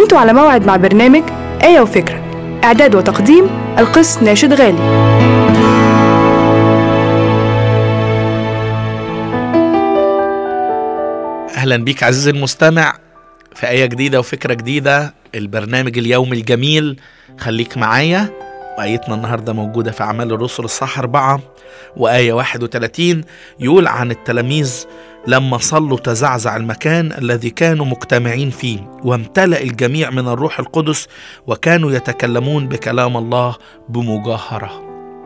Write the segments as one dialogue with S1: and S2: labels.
S1: انتوا على موعد مع برنامج آية وفكرة إعداد وتقديم القس ناشد غالي
S2: اهلا بيك عزيزي المستمع في آية جديدة وفكرة جديدة البرنامج اليومي الجميل خليك معايا وآيتنا النهاردة موجودة في أعمال الرسل الصح أربعة وآية 31 يقول عن التلاميذ لما صلوا تزعزع المكان الذي كانوا مجتمعين فيه وامتلأ الجميع من الروح القدس وكانوا يتكلمون بكلام الله بمجاهرة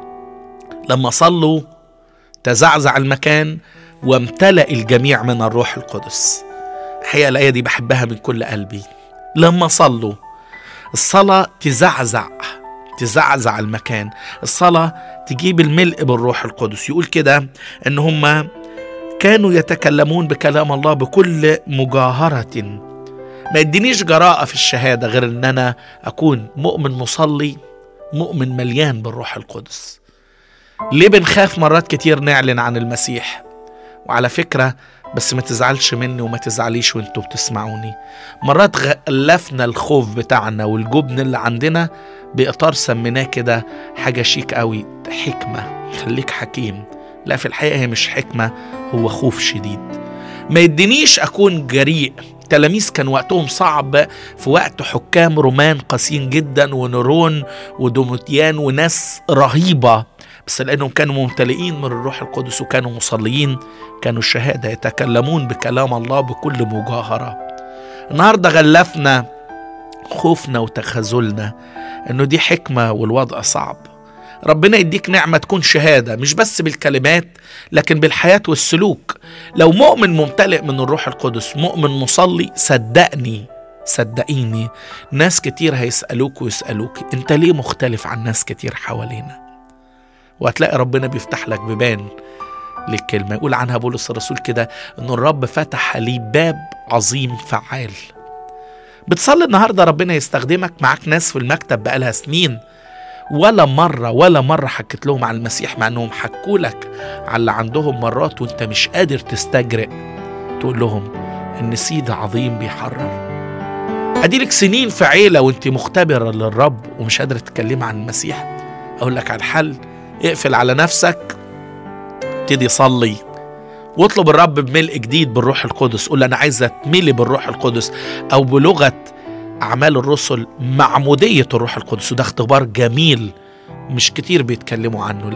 S2: لما صلوا تزعزع المكان وامتلأ الجميع من الروح القدس الحقيقة الآية دي بحبها من كل قلبي لما صلوا الصلاة تزعزع تزعزع المكان الصلاة تجيب الملء بالروح القدس يقول كده ان هم كانوا يتكلمون بكلام الله بكل مجاهرة ما يدينيش جراءة في الشهادة غير ان انا اكون مؤمن مصلي مؤمن مليان بالروح القدس ليه بنخاف مرات كتير نعلن عن المسيح وعلى فكرة بس ما تزعلش مني وما تزعليش وانتوا بتسمعوني مرات غلفنا الخوف بتاعنا والجبن اللي عندنا بإطار سميناه كده حاجة شيك قوي حكمة خليك حكيم لا في الحقيقة هي مش حكمة هو خوف شديد ما يدينيش أكون جريء التلاميذ كان وقتهم صعب في وقت حكام رومان قاسيين جدا ونيرون ودوموتيان وناس رهيبة بس لأنهم كانوا ممتلئين من الروح القدس وكانوا مصليين كانوا الشهادة يتكلمون بكلام الله بكل مجاهرة النهاردة غلفنا خوفنا وتخاذلنا انه دي حكمة والوضع صعب ربنا يديك نعمة تكون شهادة مش بس بالكلمات لكن بالحياة والسلوك لو مؤمن ممتلئ من الروح القدس مؤمن مصلي صدقني صدقيني ناس كتير هيسألوك ويسألوك انت ليه مختلف عن ناس كتير حوالينا وهتلاقي ربنا بيفتح لك بيبان للكلمة يقول عنها بولس الرسول كده ان الرب فتح لي باب عظيم فعال بتصلي النهاردة ربنا يستخدمك معاك ناس في المكتب بقالها سنين ولا مرة ولا مرة حكيت لهم عن المسيح مع انهم حكوا لك على اللي عندهم مرات وانت مش قادر تستجرئ تقول لهم ان سيد عظيم بيحرر اديلك سنين في عيلة وانت مختبرة للرب ومش قادرة تتكلمي عن المسيح اقول لك على الحل اقفل على نفسك ابتدي صلي واطلب الرب بملء جديد بالروح القدس قول انا عايز اتملي بالروح القدس او بلغه اعمال الرسل معموديه الروح القدس وده اختبار جميل مش كتير بيتكلموا عنه